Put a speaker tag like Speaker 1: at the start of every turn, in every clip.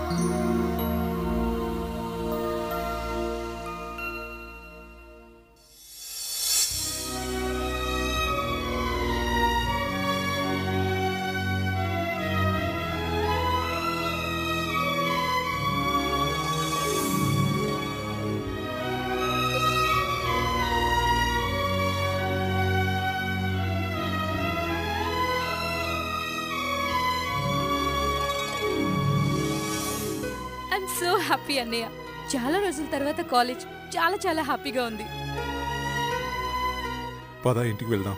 Speaker 1: I'm so happy అన్నయ్య చాలా రోజుల తర్వాత కాలేజ్ చాలా చాలా హ్యాపీగా ఉంది
Speaker 2: పద ఇంటికి వెళ్దాం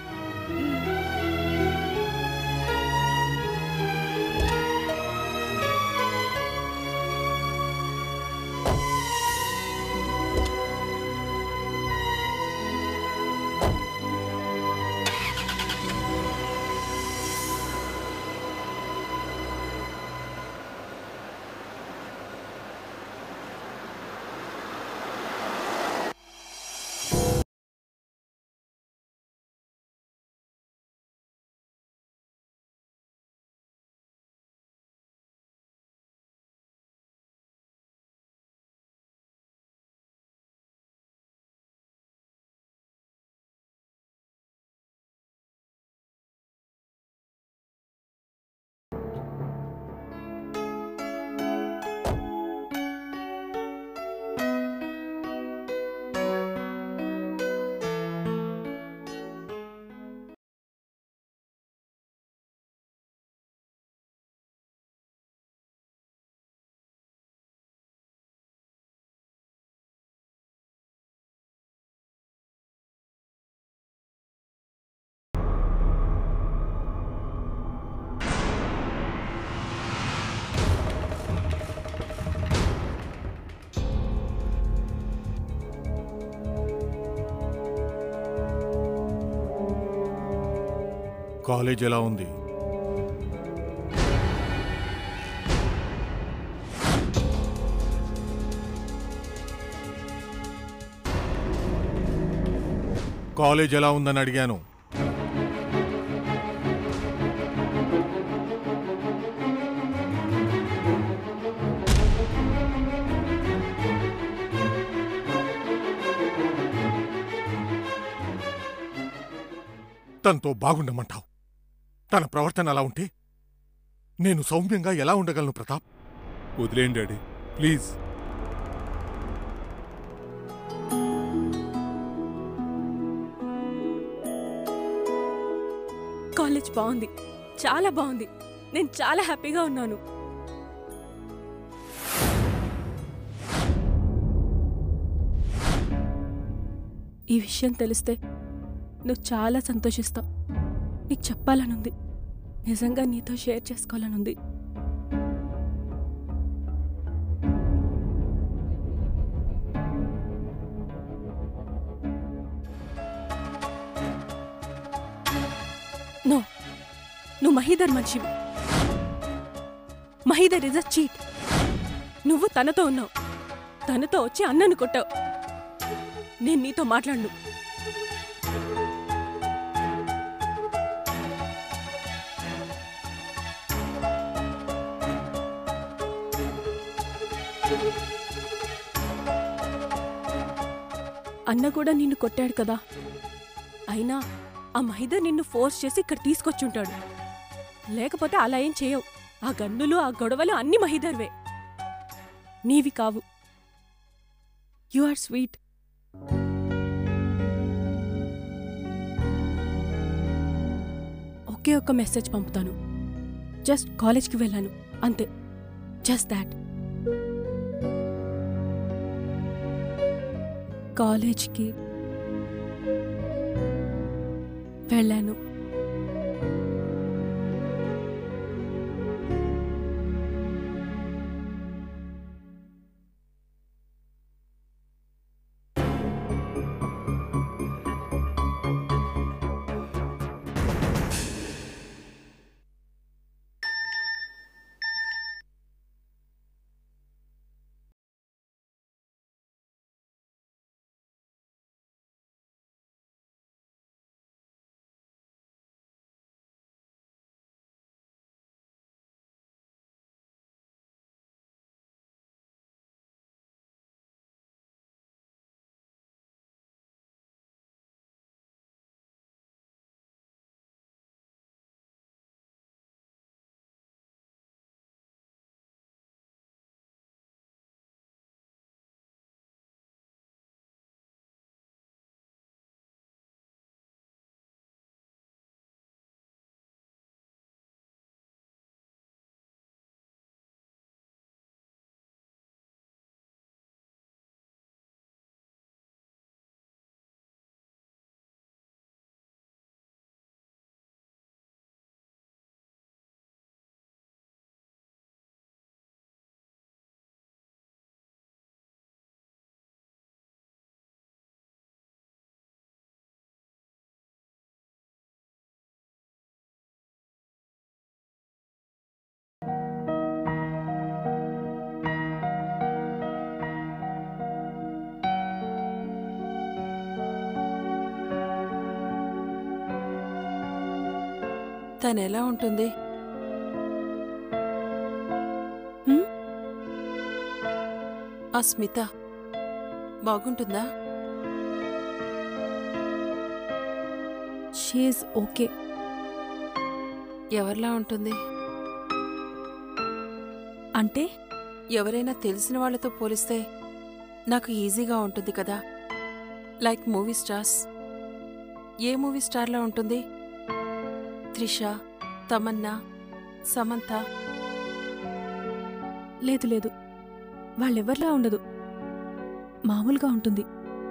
Speaker 2: కాలేజ్ ఎలా ఉంది కాలేజ్ ఎలా ఉందని అడిగాను తనతో బాగుండమంటావు తన ప్రవర్తన అలా ఉంటే నేను సౌమ్యంగా ఎలా ఉండగలను ప్రతాప్ వదిలేండి డాడీ ప్లీజ్
Speaker 3: కాలేజ్ బాగుంది చాలా బాగుంది నేను చాలా హ్యాపీగా ఉన్నాను ఈ విషయం తెలిస్తే నువ్వు చాలా సంతోషిస్తావు నీకు చెప్పాలనుంది నిజంగా నీతో షేర్ చేసుకోవాలనుంది నో నువ్వు మహీధర్ మనిషివి మహీధర్ ఇస్ అ చీట్ నువ్వు తనతో ఉన్నావు తనతో వచ్చి అన్నను కొట్టావు నేను నీతో మాట్లాడను అన్న కూడా నిన్ను కొట్టాడు కదా అయినా ఆ మహిదర్ నిన్ను ఫోర్స్ చేసి ఇక్కడ తీసుకొచ్చుంటాడు లేకపోతే అలా ఏం చేయవు ఆ గన్నులు ఆ గొడవలు అన్ని మహిదర్వే నీవి కావు యు ఆర్ స్వీట్ ఒకే ఒక్క మెసేజ్ పంపుతాను జస్ట్ కాలేజ్కి వెళ్ళాను అంతే జస్ట్ దాట్ కాలేజ్కి వెళ్ళాను
Speaker 4: తనెలా ఉంటుంది
Speaker 3: హ్మ్?
Speaker 4: ఆ స్మిత బాగుంటుందా
Speaker 3: షీఈ్ ఓకే
Speaker 4: ఎవరిలా ఉంటుంది
Speaker 3: అంటే
Speaker 4: ఎవరైనా తెలిసిన వాళ్ళతో పోలిస్తే నాకు ఈజీగా ఉంటుంది కదా లైక్ మూవీ స్టార్స్ ఏ మూవీ స్టార్లా ఉంటుంది త్రిష తమన్నా సమంత
Speaker 3: లేదు లేదు వాళ్ళెవర్లా ఉండదు మామూలుగా ఉంటుంది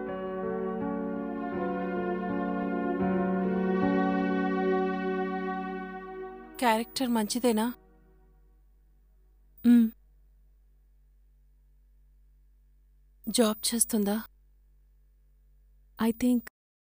Speaker 4: క్యారెక్టర్ మంచిదేనా
Speaker 3: మ్,
Speaker 4: జాబ్ చేస్తుందా
Speaker 3: ఐ థింక్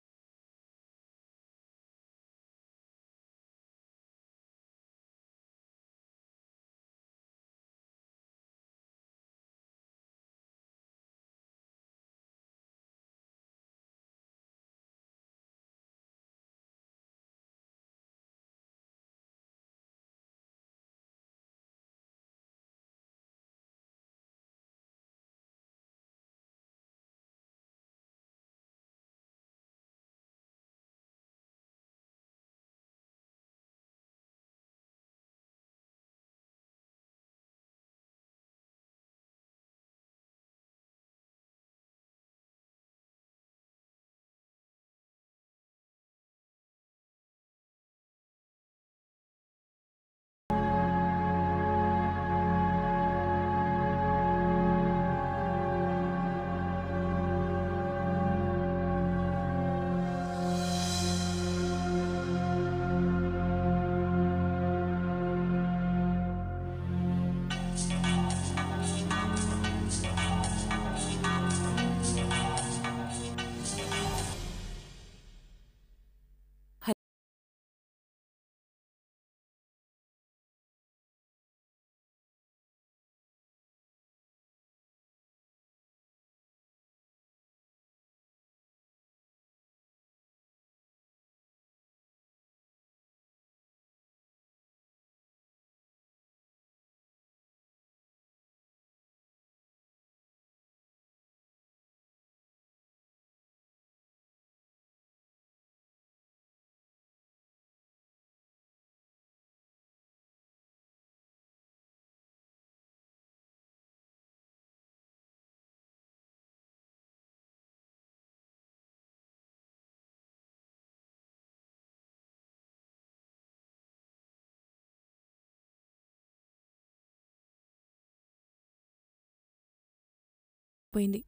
Speaker 3: పోయింది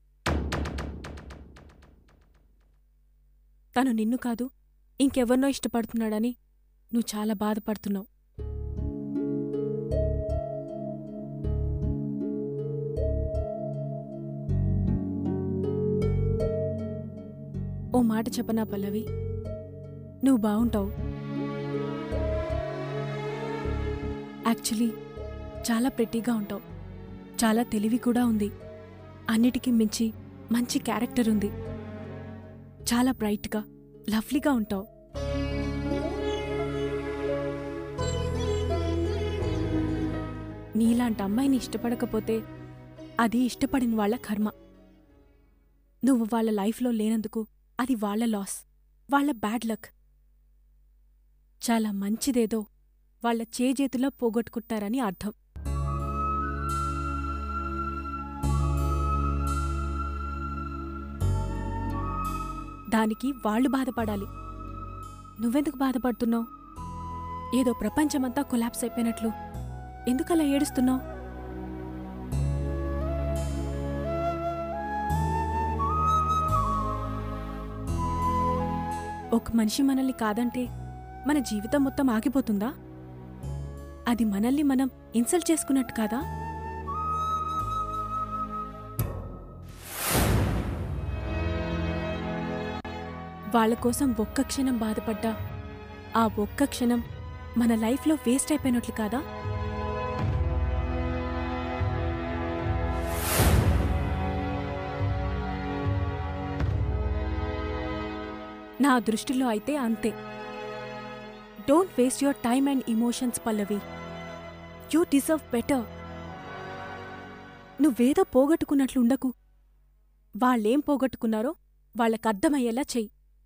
Speaker 3: తను నిన్ను కాదు ఇంకెవరినో ఇష్టపడుతున్నాడని నువ్వు చాలా బాధపడుతున్నావు ఓ మాట చెప్పనా పల్లవి నువ్వు బావుంటావు యాక్చువల్లీ చాలా ప్రెట్టీగా ఉంటావు చాలా తెలివి కూడా ఉంది అన్నిటికీ మించి మంచి క్యారెక్టర్ ఉంది చాలా బ్రైట్గా లవ్లీగా ఉంటావు నీలాంటి అమ్మాయిని ఇష్టపడకపోతే అది ఇష్టపడిన వాళ్ళ కర్మ నువ్వు వాళ్ళ లైఫ్లో లేనందుకు అది వాళ్ళ లాస్ వాళ్ళ బ్యాడ్ లక్ చాలా మంచిదేదో వాళ్ళ చేజేతులో పోగొట్టుకుంటారని అర్థం దానికి వాళ్ళు బాధపడాలి నువ్వెందుకు బాధపడుతున్నావు ఏదో ప్రపంచమంతా కొలాప్స్ అయిపోయినట్లు ఎందుకలా ఏడుస్తున్నావు ఒక మనిషి మనల్ని కాదంటే మన జీవితం మొత్తం ఆగిపోతుందా అది మనల్ని మనం ఇన్సల్ట్ చేసుకున్నట్టు కాదా వాళ్ళ కోసం ఒక్క క్షణం బాధపడ్డా ఆ ఒక్క క్షణం మన లైఫ్లో వేస్ట్ అయిపోయినట్లు కాదా నా దృష్టిలో అయితే అంతే don't waste your time and emotions Pallavi you deserve better నువ్వేదో పోగొట్టుకున్నట్లు ఉండకు వాళ్ళేం పోగొట్టుకున్నారో వాళ్ళకర్థమయ్యేలా చెయ్యి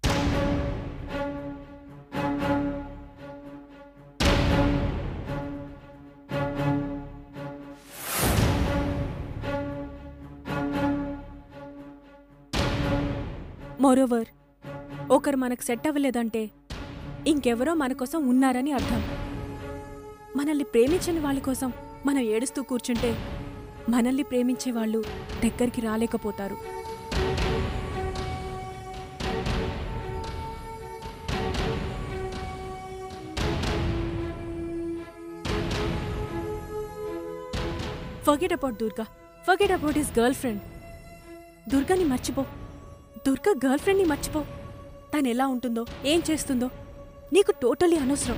Speaker 3: మోరోవర్ ఒకరు మనకు సెట్ అవ్వలేదంటే ఇంకెవరో మన కోసం ఉన్నారని అర్థం మనల్ని ప్రేమించని వాళ్ళ కోసం మనం ఏడుస్తూ కూర్చుంటే మనల్ని ప్రేమించే వాళ్ళు దగ్గరికి రాలేకపోతారు forget about Durga forget about his girlfriend దుర్గాని మర్చిపో దుర్గా గర్ల్ ఫ్రెండ్ని మర్చిపో తను ఎలా ఉంటుందో ఏం చేస్తుందో నీకు టోటలీ అనవసరం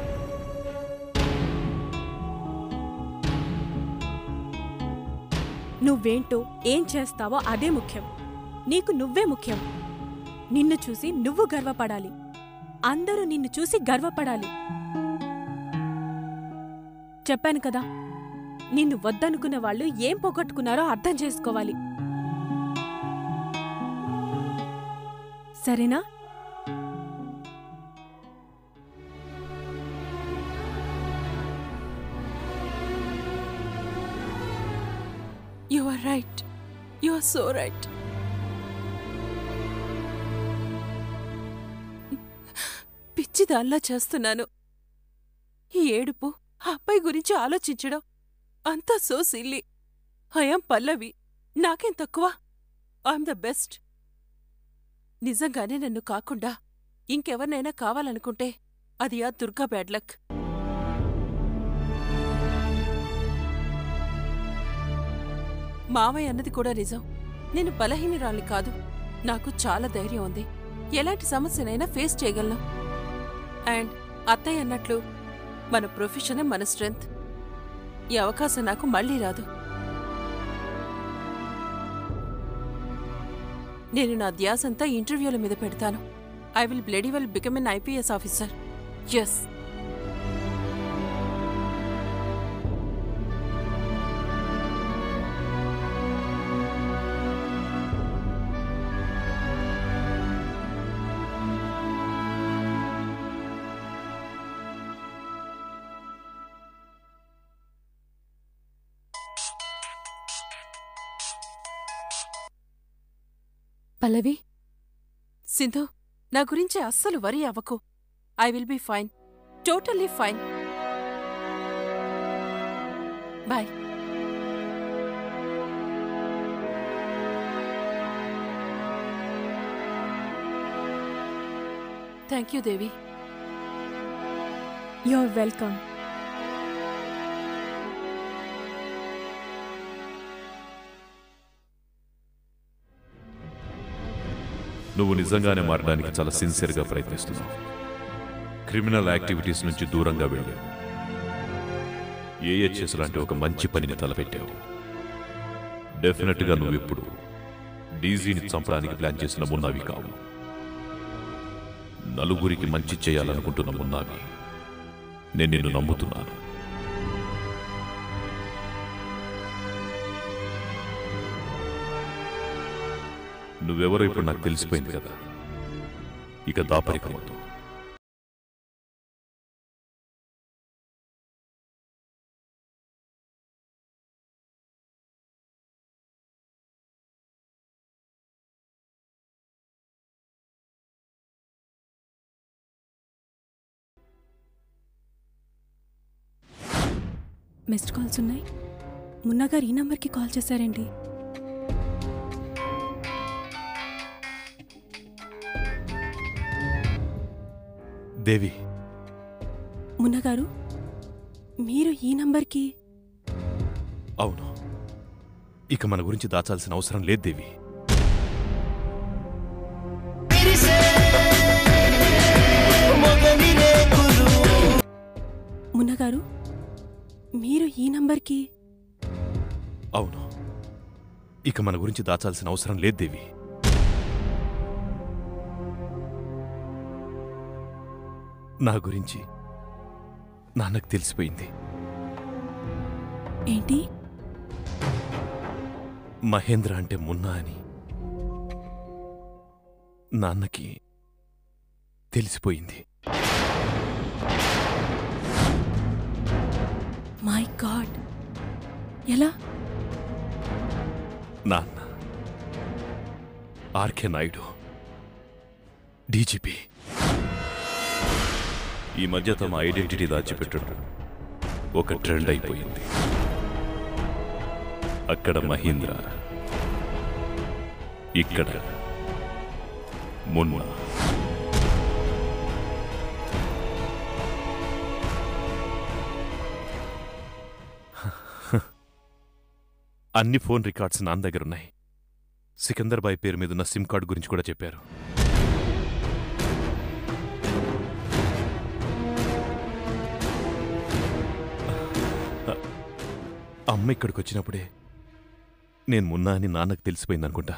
Speaker 3: నువ్వేంటో ఏం చేస్తావో అదే ముఖ్యం నీకు నువ్వే ముఖ్యం నిన్ను చూసి నువ్వు గర్వపడాలి అందరూ నిన్ను చూసి గర్వపడాలి చెప్పాను కదా నిన్ను వద్దనుకున్న వాళ్ళు ఏం పోగొట్టుకున్నారో అర్థం చేసుకోవాలి సరేనా
Speaker 4: you are right you are so right పిచ్చిదాల్లా చేస్తున్నాను ఈ ఏడుపు ఆ అబ్బాయి గురించి ఆలోచించడం అంతా సో సిల్లి ఐఎమ్ పల్లవి నాకేం తక్కువ ఐఎమ్ ద బెస్ట్ నిజంగానే నన్ను కాకుండా ఇంకెవరినైనా కావాలనుకుంటే అది ఆ దుర్గా బ్యాడ్ లక్ మావయ్య అన్నది కూడా నిజం నేను బలహీనురాల్ని కాదు నాకు చాలా ధైర్యం ఉంది ఎలాంటి సమస్యనైనా ఫేస్ చేయగలను అండ్ అత్తయ్య అన్నట్లు మన ప్రొఫెషనే మన స్ట్రెంగ్త్ ఈ అవకాశం నాకు మళ్ళీ రాదు నేను నా ధ్యాసంతా ఇంటర్వ్యూల మీద పెడతాను I will bloody well become an IPS officer yes
Speaker 1: Pallavi
Speaker 4: Sindhu నా గురించి అస్సలు వరి అవ్వకు I will be fine totally fine bye thank you Devi
Speaker 3: you're welcome
Speaker 5: నువ్వు నిజంగానే మారడానికి చాలా సిన్సియర్గా ప్రయత్నిస్తున్నావు క్రిమినల్ యాక్టివిటీస్ నుంచి దూరంగా వెళ్ళావు ఏహెచ్ఎస్ లాంటి ఒక మంచి పనిని తలపెట్టావు డెఫినెట్గా నువ్విప్పుడు డీజీని చంపడానికి ప్లాన్ చేసిన మున్నావి కావు నలుగురికి మంచి చేయాలనుకుంటున్న మున్నావి నేను నిన్ను నమ్ముతున్నాను నువ్వెవరో ఇప్పుడు నాకు తెలిసిపోయింది కదా ఇక దాపరికమవుతూ
Speaker 3: మిస్డ్ కాల్స్ ఉన్నాయి మున్నగారు ఈ నంబర్కి కాల్ చేశారేంటి
Speaker 5: దేవి
Speaker 3: మున్నగారు మీరు ఈ నంబర్కి
Speaker 5: అవును ఇక మన గురించి దాచాల్సిన అవసరం లేదు దేవి
Speaker 3: మున్నగారు మీరు ఈ నంబర్కి
Speaker 5: అవును ఇక మన గురించి దాచాల్సిన అవసరం లేదు దేవి
Speaker 6: నా గురించి నాన్నకు తెలిసిపోయింది
Speaker 3: ఏంటి
Speaker 6: మహేంద్ర అంటే మున్నా అని నాన్నకి తెలిసిపోయింది
Speaker 3: మై గాడ్ ఎలా
Speaker 6: నాన్న ఆర్కే నాయుడు డీజీపీ ఈ మధ్య తమ ఐడెంటిటీ దాచిపెట్టడం ఒక ట్రెండ్ అయిపోయింది అక్కడ మహీంద్ర ఇక్కడ మున్నా అన్ని ఫోన్ రికార్డ్స్ నాన్న దగ్గరున్నాయి సికందర్ బాయ్ పేరు మీదున్న సిమ్ కార్డు గురించి కూడా చెప్పారు అమ్మ ఇక్కడికి వచ్చినప్పుడే నేను మున్నా అని నాన్నకు తెలిసిపోయిందనుకుంటా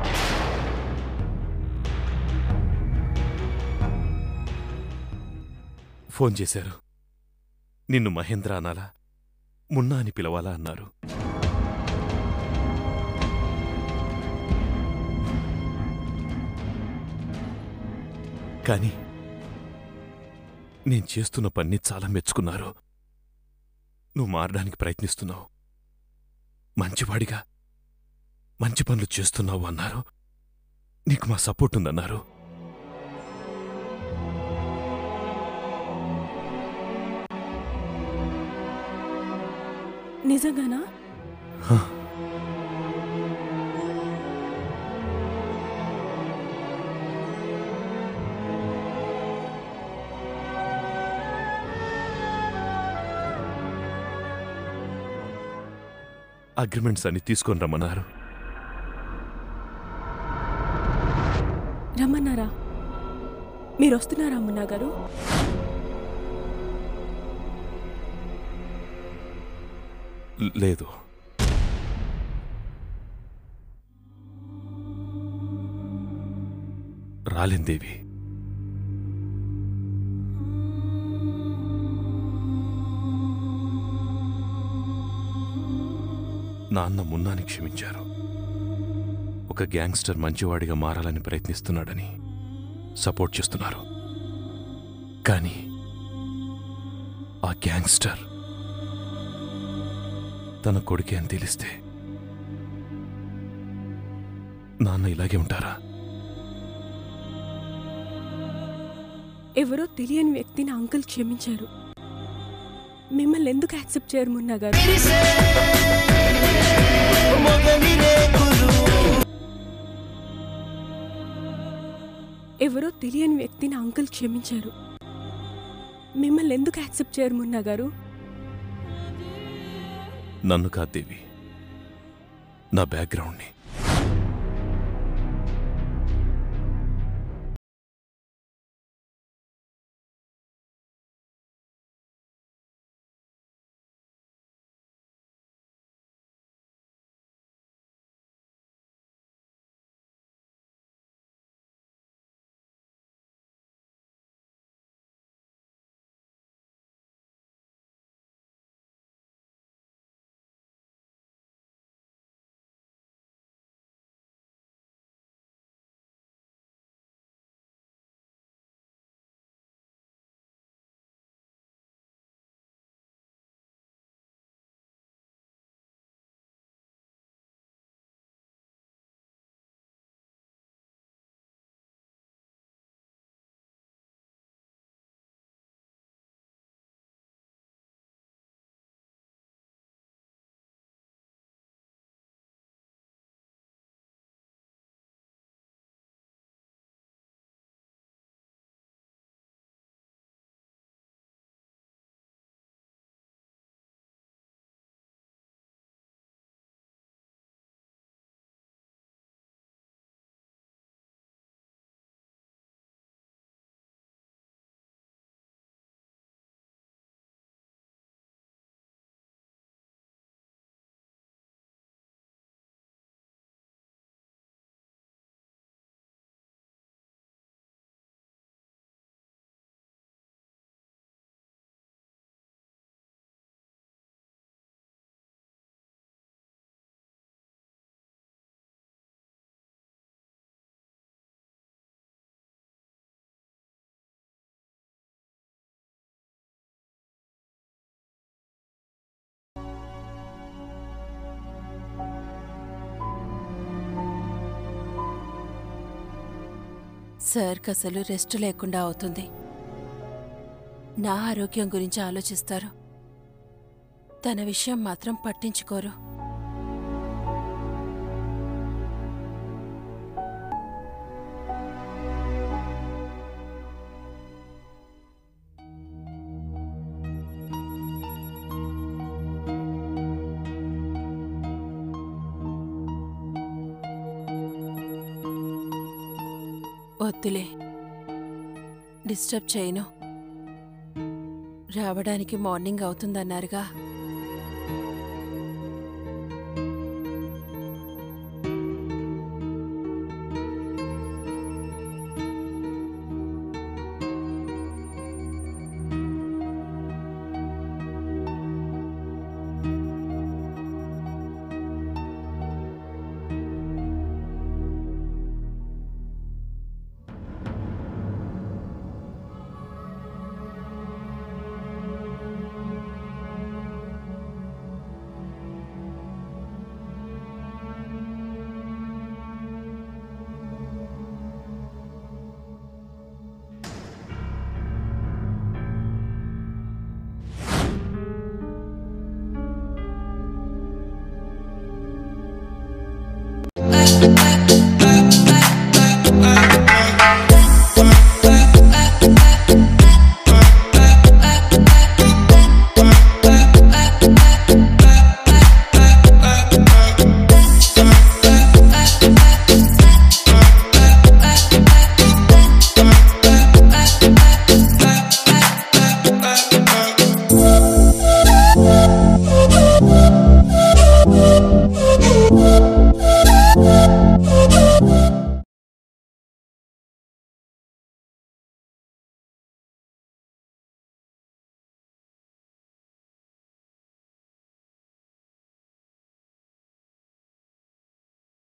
Speaker 6: ఫోన్ చేశారు నిన్ను మహేంద్ర అనాలా మున్నా అని పిలవాలా అన్నారు కానీ నేను చేస్తున్న పని చాలా మెచ్చుకున్నారు నువ్వు మారడానికి ప్రయత్నిస్తున్నావు మంచివాడిగా మంచి పనులు చేస్తున్నావు అన్నారు నీకు మా సపోర్ట్ ఉందన్నారు
Speaker 3: నిజంగానా
Speaker 6: హ. అగ్రిమెంట్స్ అన్ని తీసుకొని రమ్మన్నారు
Speaker 3: రమ్మన్నారా మీరు వస్తున్నారా మున్నా గారు
Speaker 6: ల- లేదు రాలేందేవి నాన్న మున్నాని క్షమించారు ఒక గ్యాంగ్స్టర్ మంచివాడిగా మారాలని ప్రయత్నిస్తున్నాడని సపోర్ట్ చేస్తున్నారు కానీ ఆ గ్యాంగ్స్టర్ తన కొడుకే అని తెలిస్తే నాన్న ఇలాగే ఉంటారా
Speaker 3: ఎవరో తెలియని వ్యక్తిని అంకుల్ క్షమించారు మిమ్మల్ని ఎందుకు యాక్సెప్ట్ చేయరు మున్నా గారు ఎవరో తెలియని వ్యక్తిని అంకుల్ క్షమించారు మిమ్మల్ని ఎందుకు యాక్సెప్ట్ చేయరు మున్నా గారు
Speaker 6: నన్ను కాదేవి నా బ్యాక్గ్రౌండ్ని
Speaker 4: సార్కి అసలు రెస్ట్ లేకుండా అవుతుంది నా ఆరోగ్యం గురించి ఆలోచిస్తారు తన విషయం మాత్రం పట్టించుకోరు వద్దులే డిస్టర్బ్ చేయను రావడానికి మార్నింగ్ అవుతుందన్నారుగా